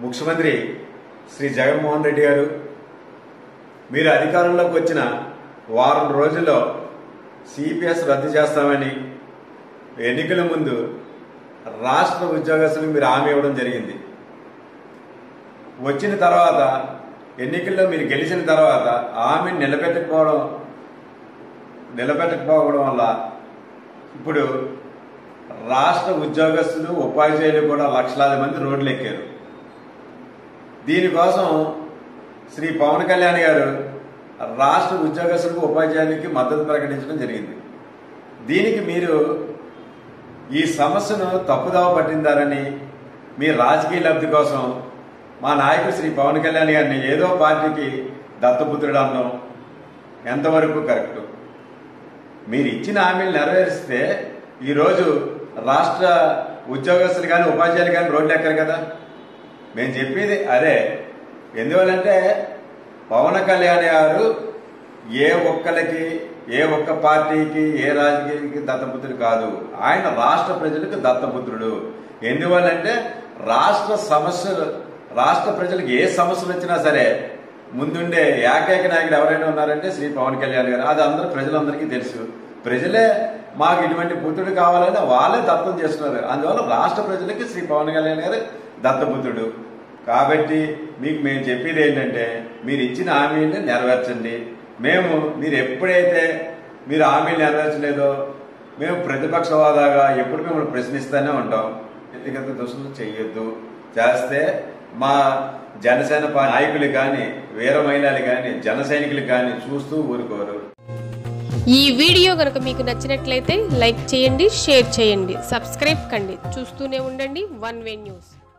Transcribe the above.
ముఖ్యమంత్రి శ్రీ జగన్మోహన్ రెడ్డి గారు మీరు అధికారంలోకి వచ్చిన వారం రోజుల్లో సిపిఎస్ రద్దు చేస్తామని ఎన్నికల ముందు రాష్ట్ర ఉద్యోగస్తులకు మీరు హామీ ఇవ్వడం జరిగింది వచ్చిన తర్వాత ఎన్నికల్లో మీరు గెలిచిన తర్వాత హామీని నిలబెట్టకపోవడం నిలబెట్టకపోవడం వల్ల ఇప్పుడు రాష్ట్ర ఉద్యోగస్తులు ఉపాధ్యాయులు కూడా లక్షలాది మంది రోడ్లు ఎక్కారు దీనికోసం శ్రీ పవన్ కళ్యాణ్ గారు రాష్ట్ర ఉద్యోగస్తులకు ఉపాధ్యాయులకి మద్దతు ప్రకటించడం జరిగింది దీనికి మీరు ఈ సమస్యను తప్పుదావ పట్టిందారని మీ రాజకీయ లబ్ధి కోసం మా నాయకుడు శ్రీ పవన్ కళ్యాణ్ గారిని ఏదో పార్టీకి దత్తపుత్రుడు అనడం ఎంతవరకు కరెక్ట్ మీరు ఇచ్చిన హామీలు నెరవేరిస్తే ఈరోజు రాష్ట్ర ఉద్యోగస్తులు కానీ ఉపాధ్యాయులు కానీ రోడ్లు ఎక్కరు కదా మేము చెప్పేది అదే ఎందువల్లంటే పవన్ కళ్యాణ్ గారు ఏ ఒక్కరికి ఏ ఒక్క పార్టీకి ఏ రాజకీయానికి దత్తపుత్రుడు కాదు ఆయన రాష్ట్ర ప్రజలకు దత్తపుత్రుడు ఎందువల్లంటే రాష్ట్ర సమస్యలు రాష్ట్ర ప్రజలకు ఏ సమస్యలు వచ్చినా సరే ముందుండే ఏకైక నాయకుడు ఎవరైనా ఉన్నారంటే శ్రీ పవన్ కళ్యాణ్ గారు అది అందరూ ప్రజలందరికీ తెలుసు ప్రజలే మాకు ఇటువంటి పుత్రుడు కావాలని వాళ్ళే దత్తం చేస్తున్నారు అందువల్ల రాష్ట్ర ప్రజలకి శ్రీ పవన్ కళ్యాణ్ గారు దత్తపుత్రుడు కాబట్టి మీకు మేము చెప్పేది ఏంటంటే మీరు ఇచ్చిన హామీని నెరవేర్చండి మేము మీరు ఎప్పుడైతే మీరు హామీలు నెరవేర్చలేదో మేము ప్రతిపక్ష హోదాగా ఎప్పుడు మిమ్మల్ని ప్రశ్నిస్తూనే ఉంటాం వ్యక్తిగత దోషులు చేయొద్దు చేస్తే మా జనసేన పా- నాయకులు కానీ వీర మహిళలు కానీ జన సైనికులు కానీ చూస్తూ ఊరుకోరు ఈ వీడియో కనుక మీకు నచ్చినట్లయితే లైక్ చేయండి షేర్ చేయండి సబ్స్క్రైబ్ కండి చూస్తూనే ఉండండి వన్ వే న్యూస్